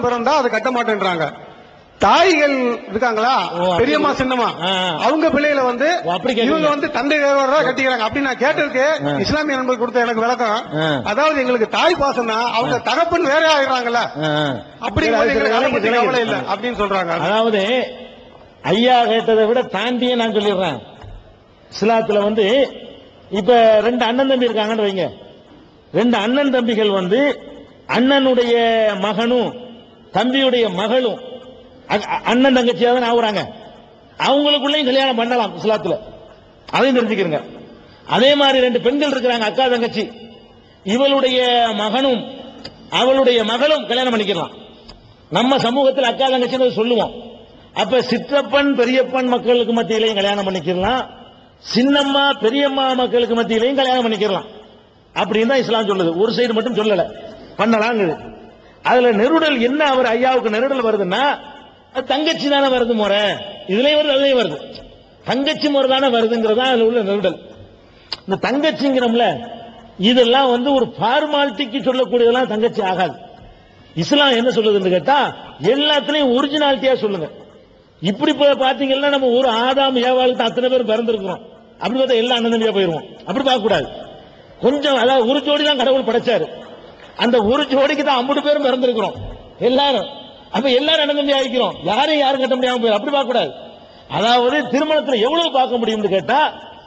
பிறந்தா அதை கட்ட மாட்டேன்றாங்க தாய்கள் இருக்காங்களா ஓ, அப்படி. பெரியம்மா சின்னம்மா ஆ, ஆ. அவங்க பிள்ளைகளை வந்து ஓ, அப்படி கேக்குறீங்க. இவங்க வந்து தந்தை வேறவரா கட்டிக்கிறாங்க அப்படி நான் கேட்டதுக்கு இஸ்லாமிய நண்பர் கொடுத்த எனக்கு விளக்கம் ஆ. அதாவது எங்களுக்கு தாய் பாசம் தான் அவங்க தகப்பன் வேற ஆயிடுறாங்கல்ல ஆ. அப்படிங்கும்போது சரி, எங்களுக்கு அதை விளங்கி- பத்தி விளங்கி. கவலை இல்ல அப்படின்னு சொல்றாங்க அதாவது ஐயா கேட்டதை விட தாண்டியே நான் சொல்லிடுறேன் இஸ்லாத்துல வந்து இப்ப ரெண்டு அண்ணன் தம்பி இருக்காங்கன்னு வைங்க ரெண்டு அண்ணன் தம்பிகள் வந்து அண்ணனுடைய மகனும் தம்பியுடைய மகளும் அ- அ- அண்ணன் தங்கச்சியா தான் ஆகுறாங்க அவங்களுக்குள்ளேயும் கல்யாணம் பண்ணலாம் இஸ்லாத்துல அதையும் தெரிஞ்சுக்கிறங்க அதே மாதிரி ரெண்டு பெண்கள் இருக்கிறாங்க அக்கா தங்கச்சி இவளுடைய மகனும் அவளுடைய மகளும் கல்யாணம் பண்ணிக்கலாம் நம்ம சமூகத்தில் அக்கா தங்கச்சின்னு சொல்லுவோம் அப்ப சிற்றப்பன் பெரியப்பன் மக்களுக்கு மத்தியிலையும் கல்யாணம் பண்ணிக்கலாம் சின்னம்மா பெரியம்மா மக்களுக்கு மத்தியிலையும் கல்யாணம் பண்ணிக்கலாம் அப்படின்னு தான் இஸ்லாம் சொல்லுது ஒரு சைடு மட்டும் சொல்லல பண்ணலாங்குது அதுல நெருடல் என்ன அவர் ஐயாவுக்கு நெருடல் வருதுன்னா அது தங்கச்சி தானே வருது முறை இதுலயும் வருது அதுலயும் வருது தங்கச்சி முறை தானே வருதுங்கிறதா அதுல உள்ள நெருடல் இந்த தங்கச்சிங்கிறோம்ல இதெல்லாம் வந்து ஒரு ஃபார்மாலிட்டிக்கு சொல்லக்கூடியதெல்லாம் தங்கச்சி ஆகாது இஸ்லாம் என்ன சொல்லுதுன்னு கேட்டா எல்லாத்துலயும் ஒரிஜினாலிட்டியா சொல்லுங்க இப்படி போய் பாத்தீங்கன்னா நம்ம ஒரு ஆதாம் ஏவாளுக்கு அத்தனை பேர் பிறந்திருக்கிறோம் அப்படி பார்த்தா எல்லா அண்ணன் போயிருவோம் அப்படி பார்க்க கூடாது கொஞ்சம் அதாவது ஒரு ஜோடி தான் கடவுள் படைச்சாரு அந்த ஒரு ஜோடிக்கு தான் ஐம்பது பேரும் பிறந்திருக்கிறோம் எல்லாரும் அப்ப எல்லாரும் அண்ணன் தம்பி ஆகிக்கிறோம் யாரையும் யாரும் கட்ட முடியாம போயிடும் அப்படி பார்க்க கூடாது அதாவது திருமணத்துல எவ்வளவு பார்க்க முடியும்னு கேட்டா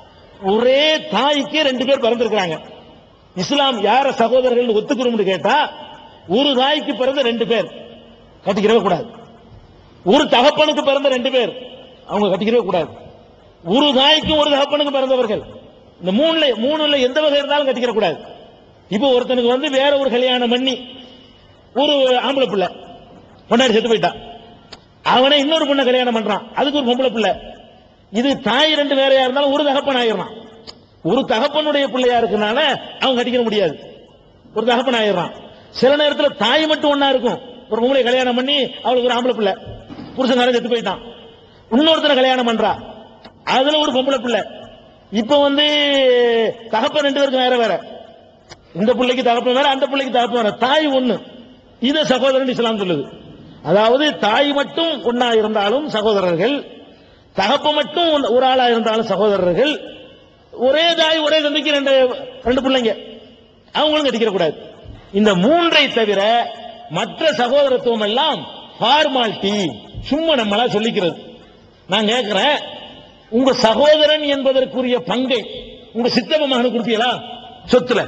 ஒரே தாய்க்கு ரெண்டு பேர் பிறந்திருக்கிறாங்க இஸ்லாம் யார சகோதரர்கள் ஒத்துக்கிறோம்னு கேட்டா ஒரு தாய்க்கு பிறந்த ரெண்டு பேர் கட்டிக்கிறவே கூடாது ஒரு தகப்பனுக்கு பிறந்த ரெண்டு பேர் அவங்க கட்டிக்கிறவே கூடாது ஒரு தாய்க்கும் ஒரு தகப்பனுக்கு பிறந்தவர்கள் இந்த மூணுல மூணுல எந்த வகை இருந்தாலும் கட்டிக்கிற கூடாது இப்போ ஒருத்தனுக்கு வந்து வேற ஒரு கல்யாணம் பண்ணி ஒரு ஆம்பளை பிள்ளை பொண்டாடி செத்து போயிட்டான் அவனை இன்னொரு பொண்ணை கல்யாணம் பண்றான் அதுக்கு ஒரு பொம்பளை பிள்ளை இது தாய் ரெண்டு வேறையா இருந்தாலும் ஒரு தகப்பன் ஆயிடுறான் ஒரு தகப்பனுடைய பிள்ளையா இருக்கனால அவன் கட்டிக்க முடியாது ஒரு தகப்பன் ஆயிடுறான் சில நேரத்துல தாய் மட்டும் ஒண்ணா இருக்கும் ஒரு பொம்பளை கல்யாணம் பண்ணி அவளுக்கு ஒரு ஆம்பளை பிள்ளை புருஷன் செத்து போயிட்டான் இன்னொருத்தனை கல்யாணம் பண்றா அதுல ஒரு பொம்பளை பிள்ளை இப்ப வந்து தகப்பன் ரெண்டு பேருக்கு வேற வேற இந்த பிள்ளைக்கு தகப்பன் வேற அந்த பிள்ளைக்கு தகப்பன் வேற தாய் ஒண்ணு இத சகோதரன் இஸ்லாம் சொல்லுது அதாவது தாய் மட்டும் ஒன்னா இருந்தாலும் சகோதரர்கள் தகப்ப மட்டும் ஒரு- ஒரு ஆளா இருந்தாலும் சகோதரர்கள் ஒரே தாய் ஒரே தம்பிக்கு ரெண்டு ரெண்டு பிள்ளைங்க அவங்களும் கட்டிக்கிற கூடாது இந்த மூன்றை தவிர மற்ற சகோதரத்துவம் எல்லாம் ஃபார்மாலிட்டி சும்மா நம்மளா சொல்லிக்கிறது நான் கேட்கிறேன் உங்க சகோதரன் என்பதற்குரிய பங்கை உங்க சித்தப்ப மகனுக்கு கொடுத்தீங்களா சொத்துல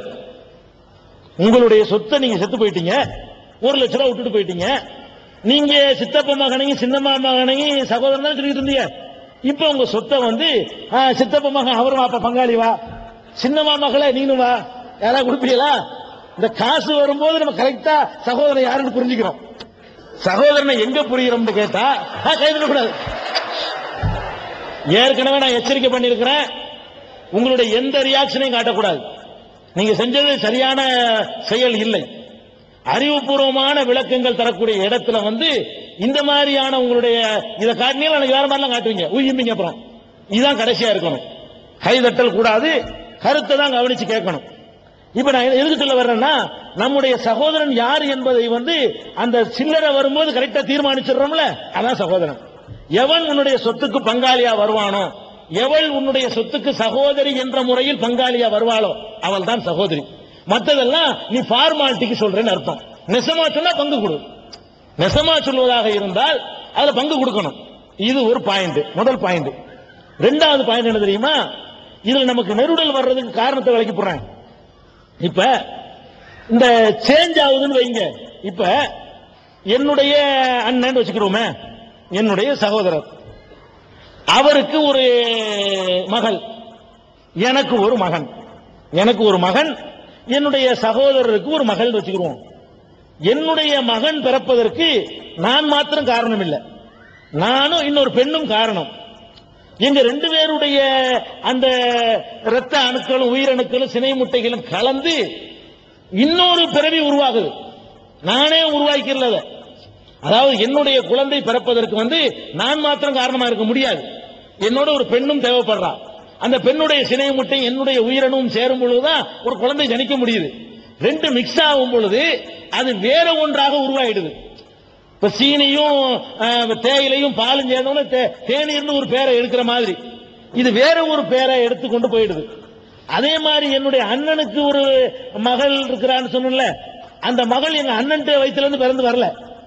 உங்களுடைய சொத்தை நீங்க செத்து போயிட்டீங்க ஒரு லட்ச ரூபா விட்டுட்டு போயிட்டீங்க நீங்க சித்தப்ப மகனையும் சின்னம்மா மகனையும் சகோதரன் தான் சொல்லிட்டு இருந்தீங்க இப்ப உங்க சொத்தை வந்து ஆ, சித்தப்ப மகன் அவரும் அப்ப பங்காளி வா சின்னம்மா மகளே நீனும் வா யாராவது கொடுப்பீங்களா இந்த காசு வரும்போது நம்ம கரெக்டா சகோதரன் யாருன்னு புரிஞ்சுக்கிறோம் சகோதரனை எங்க புரிகிறோம்னு கேட்டா ஆ, கைது கூடாது ஏற்கனவே நான் எச்சரிக்கை பண்ணியிருக்கிறேன் உங்களுடைய எந்த ரியாக்ஷனையும் காட்டக்கூடாது நீங்க செஞ்சது சரியான செயல் இல்லை அறிவுபூர்வமான விளக்கங்கள் தரக்கூடிய இடத்துல வந்து இந்த மாதிரியான உங்களுடைய இதை காட்டினீங்க எனக்கு வேற மாதிரிலாம் காட்டுவீங்க ஊகிப்பீங்க அப்புறம் இதுதான் கடைசியா இருக்கணும் கைதட்டல் கூடாது கருத்தை தான் கவனிச்சு கேட்கணும் இப்ப நான் எது- எதுக்கு சொல்ல வர்றேன்னா நம்முடைய சகோதரன் யார் என்பதை வந்து அந்த சில்லறை வரும்போது கரெக்டா தீர்மானிச்சிடுறோம்ல அதான் சகோதரன் எவன் உன்னுடைய சொத்துக்கு பங்காளியா வருவானோ எவள் உன்னுடைய சொத்துக்கு சகோதரி என்ற முறையில் பங்காளியா வருவாளோ அவள் தான் சகோதரி மத்ததெல்லாம் நீ ஃபார்மாலிட்டிக்கு சொல்றேன்னு அர்த்தம் நெசமா சொன்னா பங்கு கொடு நெசமா சொல்வதாக இருந்தால் அதுல பங்கு கொடுக்கணும் இது ஒரு பாயிண்ட் முதல் பாயிண்ட் ரெண்டாவது பாயிண்ட் என்ன தெரியுமா இதுல நமக்கு நெருடல் வர்றதுக்கு காரணத்தை விளக்கி போடுறேன் இப்ப இந்த சேஞ்ச் ஆகுதுன்னு வைங்க இப்ப என்னுடைய அண்ணன் வச்சுக்கிறோமே என்னுடைய சகோதரர் அவருக்கு ஒரு மகள் எனக்கு ஒரு மகன் எனக்கு ஒரு மகன் என்னுடைய சகோதரருக்கு ஒரு மகள் வச்சுக்கிறோம் என்னுடைய மகன் பிறப்பதற்கு நான் மாத்திரம் காரணம் இல்லை நானும் இன்னொரு பெண்ணும் காரணம் எங்க ரெண்டு பேருடைய அந்த இரத்த அணுக்களும் உயிரணுக்களும் சினை முட்டைகளும் கலந்து இன்னொரு பிறவி உருவாகுது நானே உருவாக்கிறல அதை. அதாவது என்னுடைய குழந்தை பிறப்பதற்கு வந்து நான் மாத்திரம் காரணமா இருக்க முடியாது என்னோட ஒரு பெண்ணும் தேவைப்படுறா அந்த பெண்ணுடைய சினை முட்டை என்னுடைய உயிரணும் சேரும் பொழுதுதான் ஒரு குழந்தை ஜனிக்க முடியுது ரெண்டு மிக்ஸ் ஆகும் பொழுது அது வேற ஒன்றாக உருவாயிடுது இப்ப சீனியும் அஹ், தேயிலையும் பாலும் சேர்ந்தோம்னா தே- தேநீர்னு ஒரு பேரை எடுக்கிற மாதிரி இது வேற ஒரு பேரை எடுத்துக்கொண்டு போயிடுது அதே மாதிரி என்னுடைய அண்ணனுக்கு ஒரு மகள் இருக்கிறான்னு சொன்னல அந்த மகள் எங்க அண்ணன் வயித்துல இருந்து பிறந்து வரல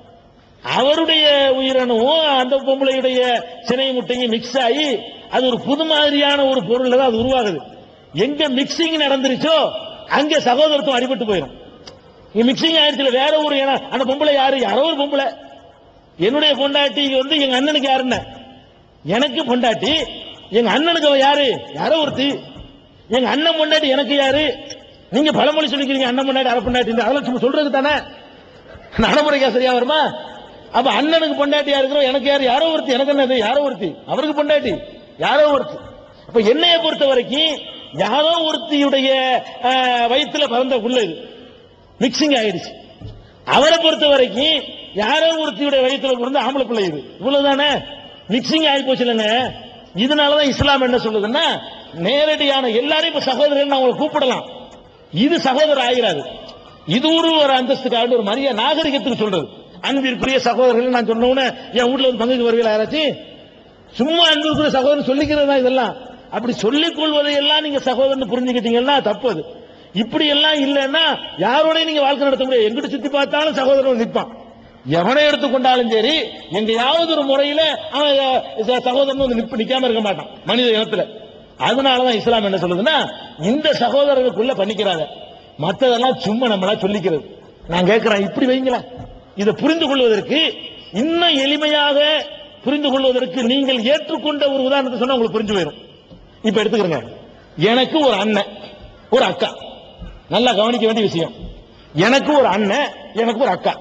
அவருடைய உயிரணுவும் அந்த பொம்பளையுடைய சினை முட்டையும் மிக்ஸ் ஆகி அது ஒரு புது மாதிரியான ஒரு பொருள் தான் அது உருவாகுது எங்க மிக்சிங் நடந்துருச்சோ அங்க சகோதரத்துவம் அடிபட்டு போயிடும் இங்க மிக்சிங் ஆயிடுச்சுல வேற ஒரு ஏன்னா அந்த பொம்பளை யாரு யாரோ ஒரு பொம்பளை என்னுடைய பொண்டாட்டி வந்து எங்க அண்ணனுக்கு யாருன்னு எனக்கு பொண்டாட்டி எங்க அண்ணனுக்கு அவ யாரு யாரோ ஒருத்தி எங்க அண்ணன் பொண்டாட்டி எனக்கு யாரு நீங்க பழமொழி சொல்லிக்கிறீங்க அண்ணன் பொண்டாட்டி அரை பொண்டாட்டி அதெல்லாம் சும்மா சொல்றது தானே நடைமுறைக்கா சரியா வருமா அப்ப அண்ணனுக்கு பொண்டாட்டியா இருக்கிறோம் எனக்கு யாரு யாரோ ஒருத்தி எனக்கு என்னது யாரோ ஒருத்தி அவருக்கு பொண்டாட்டி யாரோ ஒருத்தி அப்ப என்னைய பொறுத்த வரைக்கும் யாரோ ஒருத்தியுடைய அஹ், வயித்துல பிறந்த உள்ள இது மிக்சிங் ஆயிடுச்சு அவரை பொறுத்த வரைக்கும் யாரோ ஒருத்தியுடைய வயித்துல பிறந்த ஆம்பளை பிள்ளை இது இவ்வளவுதானே மிக்சிங் ஆகி போச்சு இல்லைங்க இதனாலதான் இஸ்லாம் என்ன சொல்லுதுன்னா நேரடியான எல்லாரையும் இப்ப சகோதரர்கள் அவங்களை கூப்பிடலாம் இது சகோதரர் ஆகிறாது இது ஒரு ஒரு அந்தஸ்துக்காக ஒரு மரியாதை நாகரிகத்துக்கு சொல்றது அன்பிற்குரிய சகோதரர்கள் நான் சொன்ன உடனே என் வீட்டுல வந்து பங்குக்கு வருவீங்களா யாராச்சும் சும்மா அன்பிற்குரிய சகோதரன் சொல்லிக்கிறது தான் இதெல்லாம் அப்படி சொல்லிக் கொள்வதை எல்லாம் நீங்க சகோதரன் புரிஞ்சுக்கிட்டீங்கன்னா தப்பு அது இப்படி எல்லாம் இல்லைன்னா யாரோடய நீங்க வாழ்க்கை நடத்த முடியாது எங்கிட்ட சுத்தி பார்த்தாலும் சகோதரன் நிற்பான் எவனை எடுத்துக்கொண்டாலும் சரி எங்கேயாவது ஒரு முறையில அவன் அஹ், சகோதரன் வந்து நிப்ப நிக்காம இருக்க மாட்டான் மனித இனத்துல அதனாலதான் இஸ்லாம் என்ன சொல்லுதுன்னா இந்த சகோதரர்களுக்குள்ள பண்ணிக்கிறாங்க மத்ததெல்லாம் சும்மா நம்மளா சொல்லிக்கிறது நான் கேட்கிறேன் இப்படி வைங்களேன் இதை புரிந்து கொள்வதற்கு இன்னும் எளிமையாக புரிந்து கொள்வதற்கு நீங்கள் ஏற்றுக்கொண்ட ஒரு உதாரணத்தை சொன்னா உங்களுக்கு புரிஞ்சு போயிடும் இப்ப எடுத்துக்கிறங்க எனக்கு ஒரு அண்ணன் ஒரு அக்கா நல்லா கவனிக்க வேண்டிய விஷயம் எனக்கு ஒரு அண்ணன் எனக்கு ஒரு அக்கா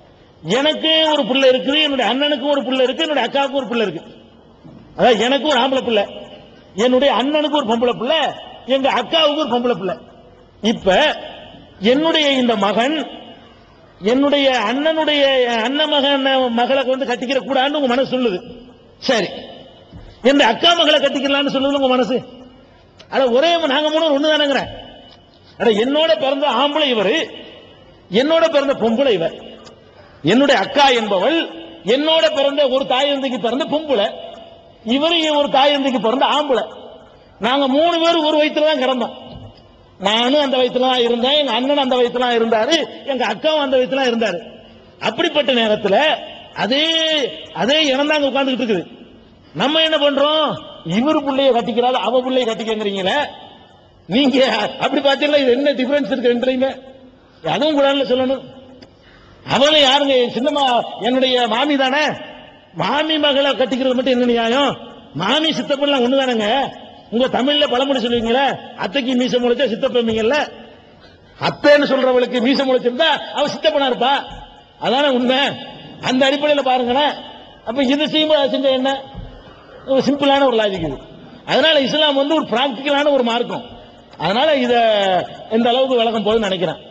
எனக்கு ஒரு பிள்ளை இருக்குது என்னுடைய அண்ணனுக்கு ஒரு பிள்ளை இருக்கு என்னுடைய அக்காவுக்கு ஒரு பிள்ளை இருக்கு அதாவது எனக்கு ஒரு ஆம்பளை பிள்ளை என்னுடைய அண்ணனுக்கு ஒரு பொம்பளை பிள்ளை எங்க அக்காவுக்கு ஒரு பொம்பளை பிள்ளை இப்ப என்னுடைய இந்த மகன் என்னுடைய அண்ணனுடைய அண்ணன் மகன் மகளை வந்து கட்டிக்கிற கூடாதுன்னு உங்க மனசு சொல்லுது சரி என் அக்கா மகளை கட்டிக்கலாம்னு சொல்லுது உங்க மனசு அட ஒரே நாங்க மூணு ஒண்ணு தானேங்கிற அட என்னோட பிறந்த ஆம்பளை இவரு என்னோட பிறந்த பொம்பளை இவர் என்னுடைய அக்கா என்பவள் என்னோட பிறந்த ஒரு தாயந்தைக்கு பிறந்த பொம்பளை இவரு ஒரு தாயந்தைக்கு பிறந்த ஆம்பளை நாங்க மூணு பேரும் ஒரு வயித்துல தான் கிடந்தோம் நானும் அந்த வயித்துல தான் இருந்தேன் எங்க அண்ணன் அந்த வயித்துல தான் இருந்தாரு எங்க அக்காவும் அந்த வயித்துல தான் இருந்தாரு அப்படிப்பட்ட நேரத்துல அதே அதே இனம் தான் உட்கார்ந்துகிட்டு இருக்குது நம்ம என்ன பண்றோம் இவர் புள்ளைய கட்டிக்கிறாரு அவ புள்ளைய கட்டிக்கங்கிறீங்களே நீங்க அப்படி பார்த்தீங்கன்னா இது என்ன டிஃபரன்ஸ் இருக்கு ரெண்டுலையுமே அதுவும் கூட சொல்லணும் அவளை யாருங்க என் சின்னம்மா என்னுடைய மாமி தானே மாமி மகளை கட்டிக்கிறது மட்டும் என்ன நியாயம் மாமி சித்தப்பெல்லாம் ஒண்ணு தானேங்க உங்க தமிழ்ல பழமொழி சொல்லுவீங்களே அத்தைக்கு மீச முளைச்சா சித்தப்பீங்கல்ல அத்தைன்னு சொல்றவளுக்கு மீச முளைச்சிருந்தா அவ சித்தப்பனா இருப்பா அதானே உண்மை அந்த அடிப்படையில் பாருங்களேன் அப்ப இது செய்யும்போது அது செஞ்சா என்ன ஒரு சிம்பிளான ஒரு லாஜிக் இது அதனால இஸ்லாம் வந்து ஒரு பிராக்டிக்கலான ஒரு மார்க்கம் அதனால இத இந்த அளவுக்கு விளக்கம் போதுன்னு நினைக்கிறேன்